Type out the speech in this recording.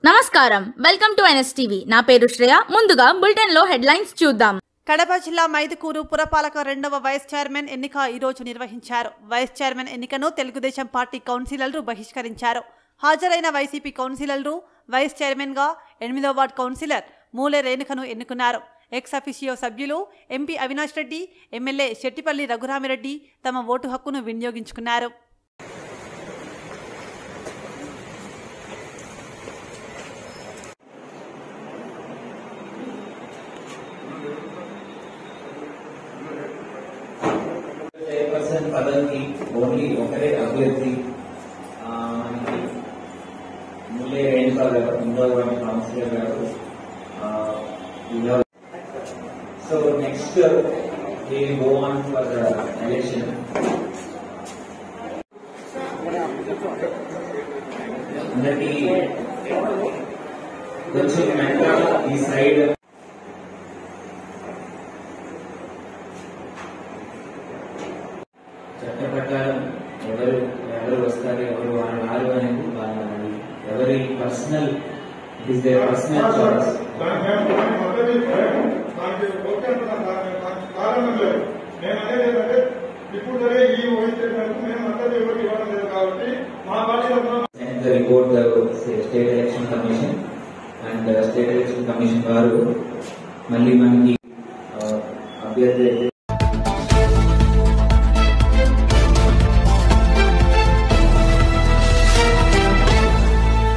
నమస్కారం welcome to NSTV నా పేరు శ్రేయ ముందుగా బులెటిన్ లో హెడ్లైన్స్ చూద్దాం కడప జిల్లా మైదుకూరు పురపాలక రెండవ వైస్ చైర్మన్ ఎన్నిక ఈ రోజు నిర్వహించారు వైస్ చైర్మన్ ఎన్నికను తెలుగుదేశం పార్టీ కౌన్సిలర్లు బహిష్కరించారు హాజరైన వైసీపీ కౌన్సిలర్లు వైస్ చైర్మన్ గా ఎనిమిదో వార్డ్ కౌన్సిలర్ మూలే రేణుకను ఎన్నుకున్నారు ఎక్స్ అఫిషియో సభ్యులు ఎంపీ అవినాష్ రెడ్డి ఎమ్మెల్యే శెట్టిపల్లి రఘురామిరెడ్డి తమ ఓటు హక్కును వినియోగించుకున్నారు చైర్పర్సన్ పదవికి ఓన్లీ ఒకరే అభ్యర్థి ఆ, మనకి ముల్లే రేణుకా గారు ఇండో వారి కౌన్సిలర్ గారు so next go on for election అందరికి కొంచెం వెనక ఈ సైడ్ చట్ట ప్రకారం ఎవరు ఎవరు వస్తారు ఎవరు వాళ్ళు రారు అనేది వాళ్ళ ఎవరి personal it is their personal choice కారణం లేదు నేను అనేది ఏంటంటే ఇప్పుడు సరే ఈ వహించే మేము మద్దతు ఎవరికి ఇవ్వడం లేదు కాబట్టి మా పార్టీ తరఫున send the report the state election commission and state election commission వారు మళ్ళీ మనకి ఆ, అభ్యర్థి అయితే